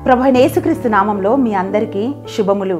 ప్రభు అయిన యేసుక్రీస్తు నామంలో మీ అందరికీ శుభములు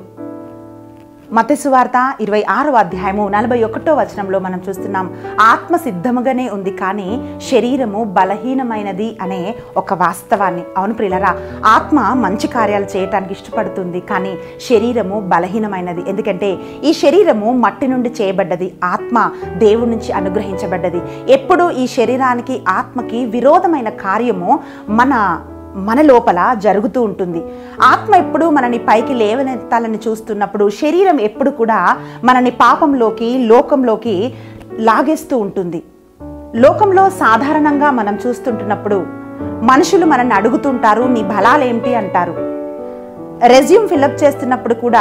మతసువార్త ఇరవై ఆరవ అధ్యాయము నలభై ఒకటో వచనంలో మనం చూస్తున్నాం ఆత్మ సిద్ధముగానే ఉంది కానీ శరీరము బలహీనమైనది అనే ఒక వాస్తవాన్ని అవును ప్రియులరా ఆత్మ మంచి కార్యాలు చేయటానికి ఇష్టపడుతుంది కానీ శరీరము బలహీనమైనది ఎందుకంటే ఈ శరీరము మట్టి నుండి చేయబడ్డది ఆత్మ దేవుడి నుంచి అనుగ్రహించబడ్డది ఎప్పుడు ఈ శరీరానికి ఆత్మకి విరోధమైన కార్యము మన మన లోపల జరుగుతూ ఉంటుంది ఆత్మ ఎప్పుడు మనని పైకి లేవనెత్తాలని చూస్తున్నప్పుడు శరీరం ఎప్పుడు కూడా మనని పాపంలోకి లోకంలోకి లాగేస్తూ ఉంటుంది లోకంలో సాధారణంగా మనం చూస్తుంటున్నప్పుడు మనుషులు మనల్ని అడుగుతుంటారు నీ బలాలేంటి అంటారు రెజ్యూమ్ ఫిలప్ చేస్తున్నప్పుడు కూడా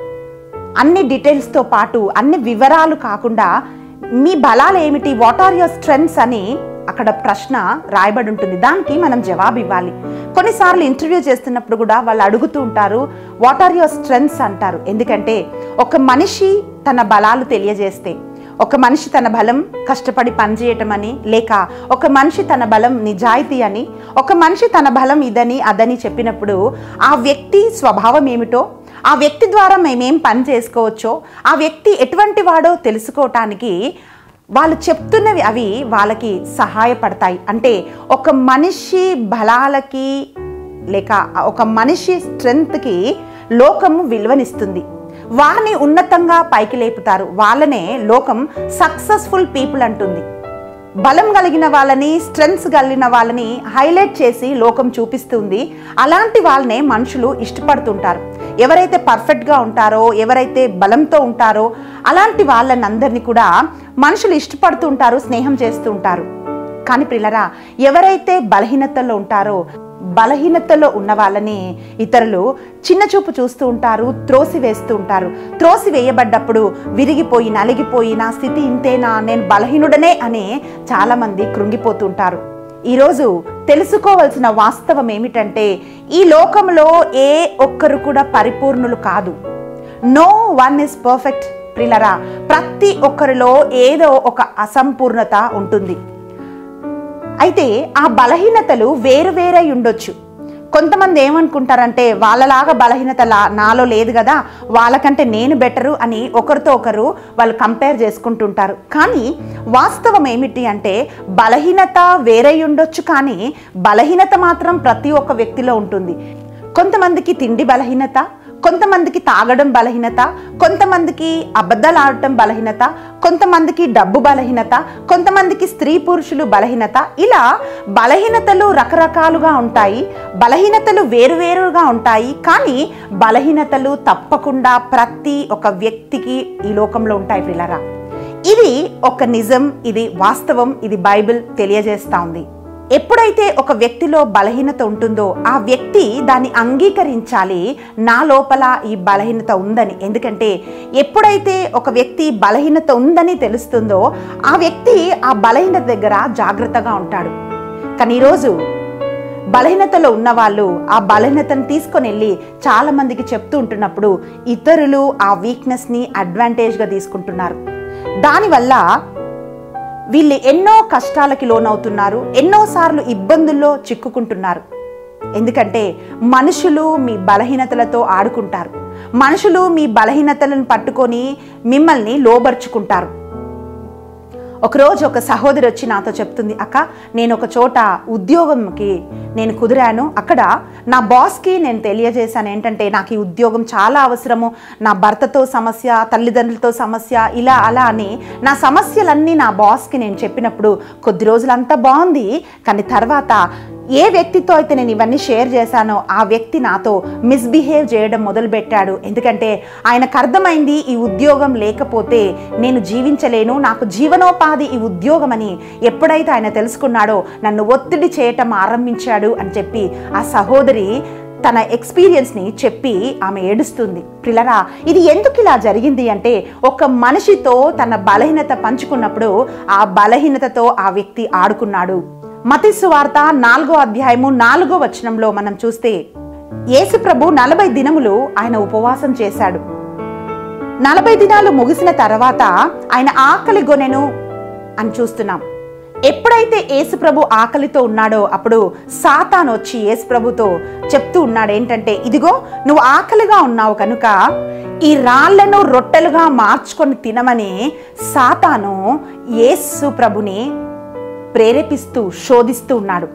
అన్ని డీటెయిల్స్తో పాటు అన్ని వివరాలు కాకుండా మీ బలాలు ఏమిటి వాట్ ఆర్ యువర్ స్ట్రెంగ్స్ అని అక్కడ ప్రశ్న రాయబడి ఉంటుంది దానికి మనం జవాబు ఇవ్వాలి కొన్నిసార్లు ఇంటర్వ్యూ చేస్తున్నప్పుడు కూడా వాళ్ళు అడుగుతూ ఉంటారు వాట్ ఆర్ యువర్ స్ట్రెంగ్స్ అంటారు ఎందుకంటే ఒక మనిషి తన బలాలు తెలియజేస్తే ఒక మనిషి తన బలం కష్టపడి పనిచేయటం అని లేక ఒక మనిషి తన బలం నిజాయితీ అని ఒక మనిషి తన బలం ఇదని అదని చెప్పినప్పుడు ఆ వ్యక్తి స్వభావం ఏమిటో ఆ వ్యక్తి ద్వారా మేమేం పని చేసుకోవచ్చో ఆ వ్యక్తి ఎటువంటి వాడో తెలుసుకోవటానికి వాళ్ళు చెప్తున్నవి అవి వాళ్ళకి సహాయపడతాయి అంటే ఒక మనిషి బలాలకి లేక ఒక మనిషి స్ట్రెంగ్త్కి లోకము విలువనిస్తుంది వారిని ఉన్నతంగా పైకి లేపుతారు వాళ్ళనే లోకం సక్సెస్ఫుల్ పీపుల్ అంటుంది బలం కలిగిన వాళ్ళని స్ట్రెంగ్స్ కలిగిన వాళ్ళని హైలైట్ చేసి లోకం చూపిస్తుంది అలాంటి వాళ్ళనే మనుషులు ఇష్టపడుతుంటారు ఎవరైతే పర్ఫెక్ట్గా ఉంటారో ఎవరైతే బలంతో ఉంటారో అలాంటి వాళ్ళని అందరినీ కూడా మనుషులు ఇష్టపడుతూ ఉంటారు స్నేహం చేస్తూ ఉంటారు కానీ పిల్లరా ఎవరైతే బలహీనతల్లో ఉంటారో బలహీనతలో ఉన్న వాళ్ళని ఇతరులు చిన్న చూపు చూస్తూ ఉంటారు త్రోసి వేస్తూ ఉంటారు త్రోసి వేయబడ్డప్పుడు విరిగిపోయి నలిగిపోయి నా స్థితి ఇంతేనా నేను బలహీనుడనే అని చాలామంది కృంగిపోతుంటారు ఈరోజు తెలుసుకోవాల్సిన వాస్తవం ఏమిటంటే ఈ లోకంలో ఏ ఒక్కరు కూడా పరిపూర్ణులు కాదు నో వన్ ఇస్ పర్ఫెక్ట్ ప్రిలరా ప్రతి ఒక్కరిలో ఏదో ఒక అసంపూర్ణత ఉంటుంది అయితే ఆ బలహీనతలు వేరు వేరై ఉండొచ్చు కొంతమంది ఏమనుకుంటారంటే వాళ్ళలాగా బలహీనత లా- నాలో లేదు కదా వాళ్ళకంటే నేను బెటరు అని ఒకరితో ఒకరు వాళ్ళు కంపేర్ చేసుకుంటుంటారు కానీ వాస్తవం ఏమిటి అంటే బలహీనత వేరై ఉండొచ్చు కానీ బలహీనత మాత్రం ప్రతి ఒక్క వ్యక్తిలో ఉంటుంది కొంతమందికి తిండి బలహీనత కొంతమందికి తాగడం బలహీనత కొంతమందికి అబద్ధాలు ఆడటం బలహీనత కొంతమందికి డబ్బు బలహీనత కొంతమందికి స్త్రీ పురుషులు బలహీనత ఇలా బలహీనతలు రకరకాలుగా ఉంటాయి బలహీనతలు వేరువేరుగా ఉంటాయి కానీ బలహీనతలు తప్పకుండా ప్రతి ఒక వ్యక్తికి ఈ లోకంలో ఉంటాయి పిల్లరా ఇది ఒక నిజం ఇది వాస్తవం ఇది బైబిల్ తెలియజేస్తా ఉంది ఎప్పుడైతే ఒక వ్యక్తిలో బలహీనత ఉంటుందో ఆ వ్యక్తి దాన్ని అంగీకరించాలి నా లోపల ఈ బలహీనత ఉందని ఎందుకంటే ఎప్పుడైతే ఒక వ్యక్తి బలహీనత ఉందని తెలుస్తుందో ఆ వ్యక్తి ఆ బలహీనత దగ్గర జాగ్రత్తగా ఉంటాడు కానీ ఈరోజు బలహీనతలో ఉన్నవాళ్ళు ఆ బలహీనతను తీసుకొని వెళ్ళి చాలా మందికి చెప్తూ ఉంటున్నప్పుడు ఇతరులు ఆ వీక్నెస్ని అడ్వాంటేజ్గా తీసుకుంటున్నారు దానివల్ల వీళ్ళు ఎన్నో కష్టాలకి లోనవుతున్నారు ఎన్నోసార్లు ఇబ్బందుల్లో చిక్కుకుంటున్నారు ఎందుకంటే మనుషులు మీ బలహీనతలతో ఆడుకుంటారు మనుషులు మీ బలహీనతలను పట్టుకొని మిమ్మల్ని లోబర్చుకుంటారు ఒకరోజు ఒక సహోదరి వచ్చి నాతో చెప్తుంది అక్క నేను ఒక చోట ఉద్యోగంకి నేను కుదిరాను అక్కడ నా బాస్కి నేను తెలియజేశాను ఏంటంటే నాకు ఈ ఉద్యోగం చాలా అవసరము నా భర్తతో సమస్య తల్లిదండ్రులతో సమస్య ఇలా అలా అని నా సమస్యలన్నీ నా బాస్కి నేను చెప్పినప్పుడు కొద్ది రోజులంతా బాగుంది కానీ తర్వాత ఏ వ్యక్తితో అయితే నేను ఇవన్నీ షేర్ చేశానో ఆ వ్యక్తి నాతో మిస్బిహేవ్ చేయడం మొదలుపెట్టాడు ఎందుకంటే ఆయనకు అర్థమైంది ఈ ఉద్యోగం లేకపోతే నేను జీవించలేను నాకు జీవనోపాధి ఈ ఉద్యోగం అని ఎప్పుడైతే ఆయన తెలుసుకున్నాడో నన్ను ఒత్తిడి చేయటం ఆరంభించాడు అని చెప్పి ఆ సహోదరి తన ఎక్స్పీరియన్స్ని చెప్పి ఆమె ఏడుస్తుంది పిల్లరా ఇది ఎందుకు ఇలా జరిగింది అంటే ఒక మనిషితో తన బలహీనత పంచుకున్నప్పుడు ఆ బలహీనతతో ఆ వ్యక్తి ఆడుకున్నాడు మతిస్సు వార్త నాలుగో అధ్యాయము నాలుగో వచనంలో మనం చూస్తే యేసు ప్రభు నలభై దినములు ఆయన ఉపవాసం చేశాడు నలభై దినాలు ముగిసిన తర్వాత ఆయన ఆకలి గొనెను అని చూస్తున్నాం ఎప్పుడైతే యేసుప్రభు ఆకలితో ఉన్నాడో అప్పుడు సాతాను వచ్చి యేసుప్రభుతో చెప్తూ ఉన్నాడు ఏంటంటే ఇదిగో నువ్వు ఆకలిగా ఉన్నావు కనుక ఈ రాళ్లను రొట్టెలుగా మార్చుకొని తినమని సాతాను యేసు ప్రభుని ప్రేరేపిస్తూ శోధిస్తూ ఉన్నాడు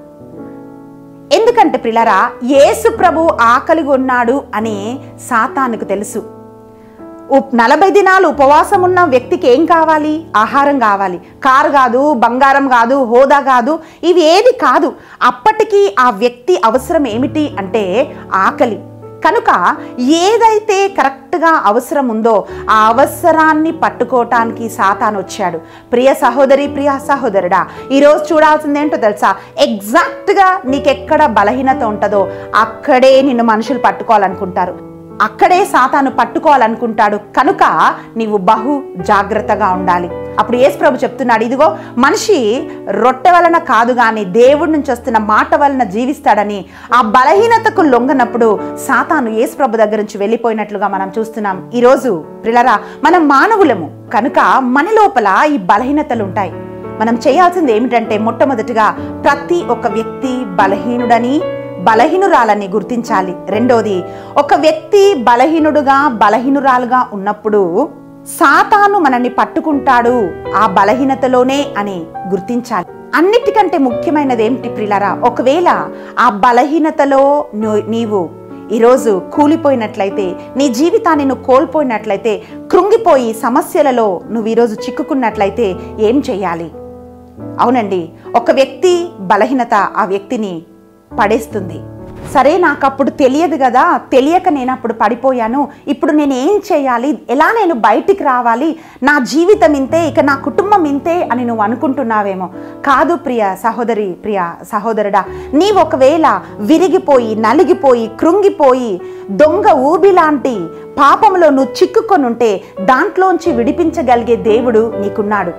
ఎందుకంటే ప్రిలరా యేసు ప్రభు ఆకలిగా ఉన్నాడు అని సాతానుకు తెలుసు ఉప్- నలభై దినాలు ఉపవాసం ఉన్న వ్యక్తికి ఏం కావాలి ఆహారం కావాలి కారు కాదు బంగారం కాదు హోదా కాదు ఇవి ఏది కాదు అప్పటికి ఆ వ్యక్తి అవసరం ఏమిటి అంటే ఆకలి కనుక ఏదైతే కరెక్ట్గా అవసరం ఉందో ఆ అవసరాన్ని పట్టుకోవటానికి సాతాను వచ్చాడు ప్రియ సహోదరి ప్రియ సహోదరుడా ఈరోజు చూడాల్సింది ఏంటో తెలుసా ఎగ్జాక్ట్గా నీకెక్కడ బలహీనత ఉంటుందో అక్కడే నిన్ను మనుషులు పట్టుకోవాలనుకుంటారు అక్కడే సాతాను పట్టుకోవాలనుకుంటాడు కనుక నీవు బహు జాగ్రత్తగా ఉండాలి అప్పుడు యేసు ప్రభు చెప్తున్నాడు ఇదిగో మనిషి రొట్టె వలన కాదు కానీ దేవుడి నుంచి వస్తున్న మాట వలన జీవిస్తాడని ఆ బలహీనతకు లొంగనప్పుడు సాతాను యేసు ప్రభు దగ్గర నుంచి వెళ్ళిపోయినట్లుగా మనం చూస్తున్నాం ఈరోజు ప్రిలరా మనం మానవులము కనుక మన లోపల ఈ బలహీనతలు ఉంటాయి మనం చేయాల్సింది ఏమిటంటే మొట్టమొదటిగా ప్రతి ఒక్క వ్యక్తి బలహీనుడని బలహీనురాలని గుర్తించాలి రెండోది ఒక వ్యక్తి బలహీనుడుగా బలహీనురాలుగా ఉన్నప్పుడు సాతాను మనల్ని పట్టుకుంటాడు ఆ బలహీనతలోనే అని గుర్తించాలి అన్నిటికంటే ముఖ్యమైనది ఏమిటి ప్రిలరా ఒకవేళ ఆ బలహీనతలో ను- నీవు ఈరోజు కూలిపోయినట్లయితే నీ జీవితాన్ని నువ్వు కోల్పోయినట్లయితే కృంగిపోయి సమస్యలలో నువ్వు ఈరోజు చిక్కుకున్నట్లయితే ఏం చేయాలి అవునండి ఒక వ్యక్తి బలహీనత ఆ వ్యక్తిని పడేస్తుంది సరే నాకు అప్పుడు తెలియదు కదా తెలియక నేను అప్పుడు పడిపోయాను ఇప్పుడు నేను ఏం చేయాలి ఎలా నేను బయటికి రావాలి నా జీవితం ఇంతే ఇక నా కుటుంబం ఇంతే అని నువ్వు అనుకుంటున్నావేమో కాదు ప్రియ సహోదరి ప్రియ సహోదరుడా నీ ఒకవేళ విరిగిపోయి నలిగిపోయి కృంగిపోయి దొంగ ఊబి లాంటి పాపంలో నువ్వు చిక్కుకొని ఉంటే దాంట్లోంచి విడిపించగలిగే దేవుడు నీకున్నాడు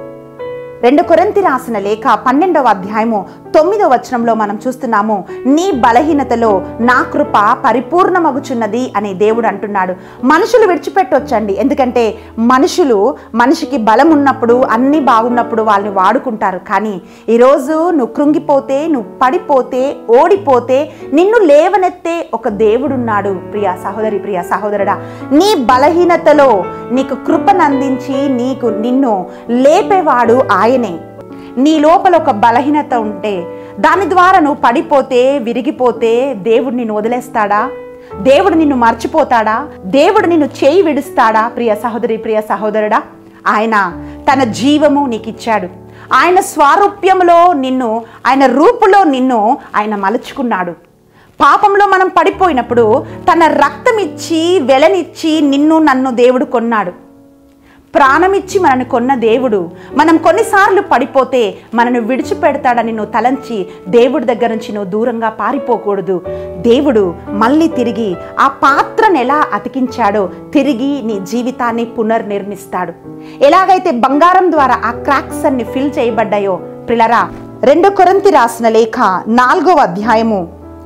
రెండు కొరింతి రాసిన లేఖ పన్నెండవ అధ్యాయము తొమ్మిదవ వచనంలో మనం చూస్తున్నాము నీ బలహీనతలో నా కృప పరిపూర్ణమగుచున్నది అని దేవుడు అంటున్నాడు మనుషులు విడిచిపెట్టొచ్చండి ఎందుకంటే మనుషులు మనిషికి బలం ఉన్నప్పుడు అన్ని బాగున్నప్పుడు వాళ్ళని వాడుకుంటారు కానీ ఈరోజు నువ్వు కృంగిపోతే నువ్వు పడిపోతే ఓడిపోతే నిన్ను లేవనెత్తే ఒక దేవుడున్నాడు ప్రియ సహోదరి ప్రియ సహోదరుడా నీ బలహీనతలో నీకు కృపనందించి నీకు నిన్ను లేపేవాడు ఆయనే నీ లోపల ఒక బలహీనత ఉంటే దాని ద్వారా నువ్వు పడిపోతే విరిగిపోతే దేవుడు నిన్ను వదిలేస్తాడా దేవుడు నిన్ను మర్చిపోతాడా దేవుడు నిన్ను చేయి విడుస్తాడా ప్రియ సహోదరి ప్రియ సహోదరుడా ఆయన తన జీవము నీకు ఇచ్చాడు ఆయన స్వారూప్యములో నిన్ను ఆయన రూపులో నిన్ను ఆయన మలుచుకున్నాడు పాపంలో మనం పడిపోయినప్పుడు తన రక్తం ఇచ్చి వెలనిచ్చి నిన్ను నన్ను దేవుడు కొన్నాడు ప్రాణమిచ్చి మనను కొన్న దేవుడు మనం కొన్నిసార్లు పడిపోతే మనను విడిచిపెడతాడని నువ్వు తలంచి దేవుడి దగ్గర నుంచి నువ్వు దూరంగా పారిపోకూడదు దేవుడు మళ్ళీ తిరిగి ఆ పాత్రను ఎలా అతికించాడో తిరిగి నీ జీవితాన్ని పునర్నిర్మిస్తాడు ఎలాగైతే బంగారం ద్వారా ఆ క్రాక్స్ అన్ని ఫిల్ చేయబడ్డాయో ప్రిలరా రెండో కొరంతి రాసిన లేఖ నాలుగవ అధ్యాయము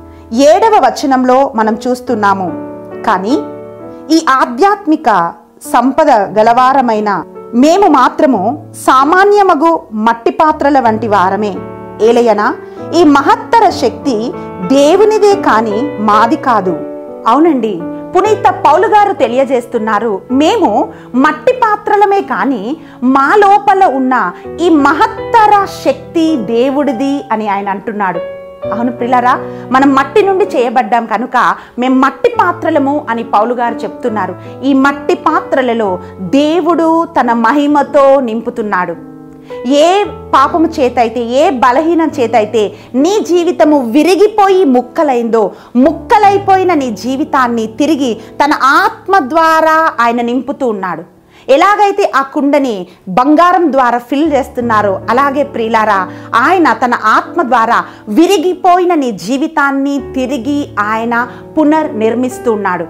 ఏడవ వచనంలో మనం చూస్తున్నాము కానీ ఈ ఆధ్యాత్మిక సంపద గలవారమైన మేము మాత్రము సామాన్యమగు మట్టి పాత్రల వంటి వారమే ఏలయనా ఈ మహత్తర శక్తి దేవునిదే కాని మాది కాదు అవునండి పునీత పౌలు గారు తెలియజేస్తున్నారు మేము మట్టి పాత్రలమే కానీ మా లోపల ఉన్న ఈ మహత్తర శక్తి దేవుడిది అని ఆయన అంటున్నాడు అవును పిల్లరా మనం మట్టి నుండి చేయబడ్డాం కనుక మేము మట్టి పాత్రలము అని పౌలు గారు చెప్తున్నారు ఈ మట్టి పాత్రలలో దేవుడు తన మహిమతో నింపుతున్నాడు ఏ పాపము చేతైతే ఏ బలహీనం చేతైతే నీ జీవితము విరిగిపోయి ముక్కలైందో ముక్కలైపోయిన నీ జీవితాన్ని తిరిగి తన ఆత్మ ద్వారా ఆయన నింపుతూ ఉన్నాడు ఎలాగైతే ఆ కుండని బంగారం ద్వారా ఫిల్ చేస్తున్నారో అలాగే ప్రియులారా ఆయన తన ఆత్మ ద్వారా విరిగిపోయిన నీ జీవితాన్ని తిరిగి ఆయన పునర్నిర్మిస్తూ ఉన్నాడు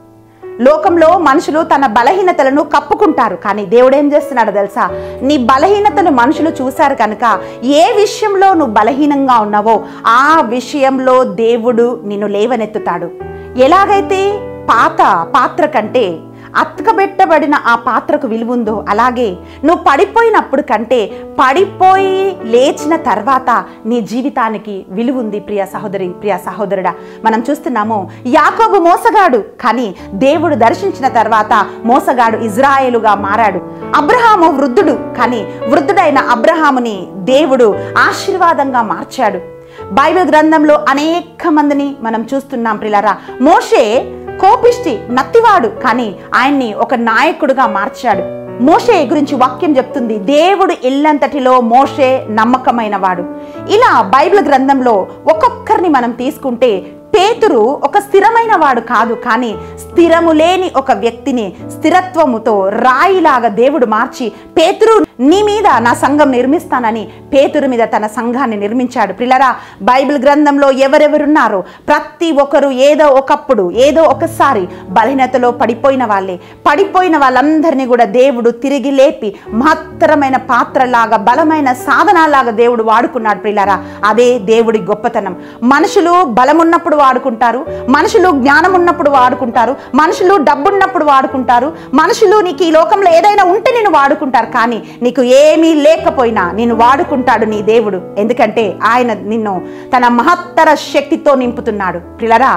లోకంలో మనుషులు తన బలహీనతలను కప్పుకుంటారు కానీ దేవుడు ఏం చేస్తున్నాడు తెలుసా నీ బలహీనతను మనుషులు చూశారు కనుక ఏ విషయంలో నువ్వు బలహీనంగా ఉన్నావో ఆ విషయంలో దేవుడు నిన్ను లేవనెత్తుతాడు ఎలాగైతే పాత పాత్ర కంటే అతకబెట్టబడిన ఆ పాత్రకు విలువ ఉందో అలాగే నువ్వు పడిపోయినప్పుడు కంటే పడిపోయి లేచిన తర్వాత నీ జీవితానికి విలువ ఉంది ప్రియ సహోదరి ప్రియ సహోదరుడా మనం చూస్తున్నాము యాకోబు మోసగాడు కానీ దేవుడు దర్శించిన తర్వాత మోసగాడు ఇజ్రాయేలుగా మారాడు అబ్రహాము వృద్ధుడు కానీ వృద్ధుడైన అబ్రహాముని దేవుడు ఆశీర్వాదంగా మార్చాడు బైబిల్ గ్రంథంలో అనేక మందిని మనం చూస్తున్నాం ప్రిలరా మోషే కోపిష్టి నత్తివాడు కానీ ఆయన్ని ఒక నాయకుడుగా మార్చాడు మోషే గురించి వాక్యం చెప్తుంది దేవుడు ఇల్లంతటిలో మోషే నమ్మకమైన వాడు ఇలా బైబిల్ గ్రంథంలో ఒక్కొక్కరిని మనం తీసుకుంటే పేతురు ఒక స్థిరమైన వాడు కాదు కానీ స్థిరము లేని ఒక వ్యక్తిని స్థిరత్వముతో రాయిలాగా దేవుడు మార్చి పేతురు నీ మీద నా సంఘం నిర్మిస్తానని పేతురు మీద తన సంఘాన్ని నిర్మించాడు ప్రిలరా బైబిల్ గ్రంథంలో ఎవరెవరున్నారో ప్రతి ఒక్కరు ఏదో ఒకప్పుడు ఏదో ఒకసారి బలహీనతలో పడిపోయిన వాళ్ళే పడిపోయిన వాళ్ళందరినీ కూడా దేవుడు తిరిగి లేపి మహత్తరమైన పాత్రలాగా బలమైన సాధనాలాగా దేవుడు వాడుకున్నాడు ప్రిలరా అదే దేవుడి గొప్పతనం మనుషులు బలమున్నప్పుడు వాడుకుంటారు మనుషులు జ్ఞానం ఉన్నప్పుడు వాడుకుంటారు మనుషులు డబ్బున్నప్పుడు వాడుకుంటారు మనుషులు నీకు ఈ లోకంలో ఏదైనా ఉంటే నేను వాడుకుంటారు కానీ నీకు ఏమీ లేకపోయినా నేను వాడుకుంటాడు నీ దేవుడు ఎందుకంటే ఆయన నిన్ను తన మహత్తర శక్తితో నింపుతున్నాడు ప్రిలరా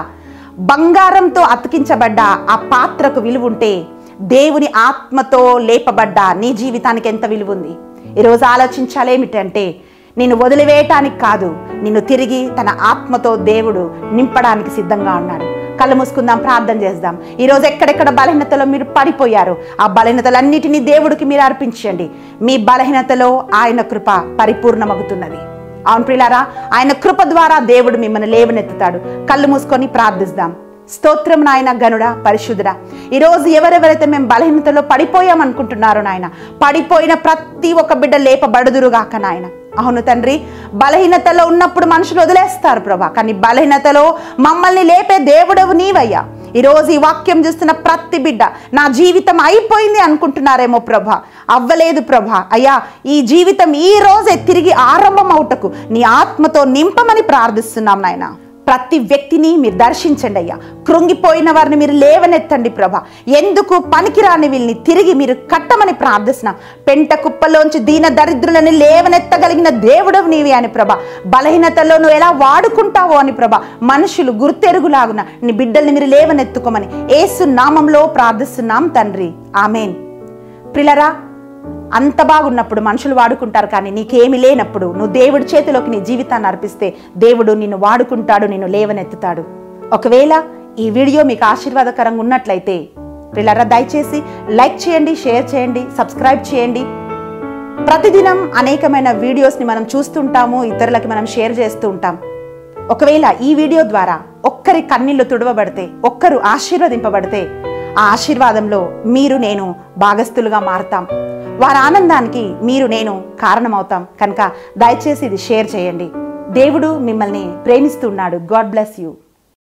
బంగారంతో అతికించబడ్డ ఆ పాత్రకు విలువ ఉంటే దేవుని ఆత్మతో లేపబడ్డ నీ జీవితానికి ఎంత విలువ ఉంది ఈరోజు ఆలోచించాలేమిటంటే నిన్ను వదిలివేయటానికి కాదు నిన్ను తిరిగి తన ఆత్మతో దేవుడు నింపడానికి సిద్ధంగా ఉన్నాడు కళ్ళు మూసుకుందాం ప్రార్థన చేద్దాం ఈరోజు ఎక్కడెక్కడ బలహీనతలో మీరు పడిపోయారు ఆ బలహీనతలన్నిటినీ దేవుడికి మీరు అర్పించండి మీ బలహీనతలో ఆయన కృప పరిపూర్ణమవుతున్నది అవును ప్రిలారా ఆయన కృప ద్వారా దేవుడు మిమ్మల్ని లేవనెత్తుతాడు కళ్ళు మూసుకొని ప్రార్థిస్తాం స్తోత్రం నాయన గనుడా పరిశుద్ధుడా ఈరోజు ఎవరెవరైతే మేము బలహీనతలో పడిపోయాం అనుకుంటున్నారో నాయన పడిపోయిన ప్రతి ఒక్క బిడ్డ లేపబడుదురుగాక నాయన అవును తండ్రి బలహీనతలో ఉన్నప్పుడు మనుషులు వదిలేస్తారు ప్రభా కానీ బలహీనతలో మమ్మల్ని లేపే దేవుడవు నీవయ్యా ఈరోజు ఈ వాక్యం చూస్తున్న ప్రతి బిడ్డ నా జీవితం అయిపోయింది అనుకుంటున్నారేమో ప్రభా అవ్వలేదు ప్రభా అయ్యా ఈ జీవితం ఈ రోజే తిరిగి ఆరంభం అవుటకు నీ ఆత్మతో నింపమని ప్రార్థిస్తున్నాం నాయనా ప్రతి వ్యక్తిని మీరు దర్శించండి అయ్యా కృంగిపోయిన వారిని మీరు లేవనెత్తండి ప్రభా ఎందుకు పనికిరాని వీళ్ళని తిరిగి మీరు కట్టమని ప్రార్థిస్తున్నాం పెంట కుప్పలోంచి దీన దరిద్రులని లేవనెత్తగలిగిన దేవుడవు నీవి అని ప్రభా బలహీనతలో నువ్వు ఎలా వాడుకుంటావో అని ప్రభా మనుషులు గుర్తెరుగులాగున నీ బిడ్డల్ని మీరు లేవనెత్తుకోమని ఏసు నామంలో ప్రార్థిస్తున్నాం తండ్రి ఆమెన్ ప్రిలరా అంత బాగున్నప్పుడు మనుషులు వాడుకుంటారు కానీ నీకేమి లేనప్పుడు నువ్వు దేవుడి చేతిలోకి నీ జీవితాన్ని అర్పిస్తే దేవుడు నిన్ను వాడుకుంటాడు నిన్ను లేవనెత్తుతాడు ఒకవేళ ఈ వీడియో మీకు ఆశీర్వాదకరంగా ఉన్నట్లయితే పిల్లరా దయచేసి లైక్ చేయండి షేర్ చేయండి సబ్స్క్రైబ్ చేయండి ప్రతిదినం అనేకమైన వీడియోస్ని మనం చూస్తుంటాము ఇతరులకి మనం షేర్ చేస్తూ ఉంటాం ఒకవేళ ఈ వీడియో ద్వారా ఒక్కరి కన్నీళ్లు తుడవబడితే ఒక్కరు ఆశీర్వదింపబడితే ఆ ఆశీర్వాదంలో మీరు నేను భాగస్థులుగా మారుతాం వారి ఆనందానికి మీరు నేను కారణమవుతాం కనుక దయచేసి ఇది షేర్ చేయండి దేవుడు మిమ్మల్ని ప్రేమిస్తున్నాడు గాడ్ బ్లెస్ యూ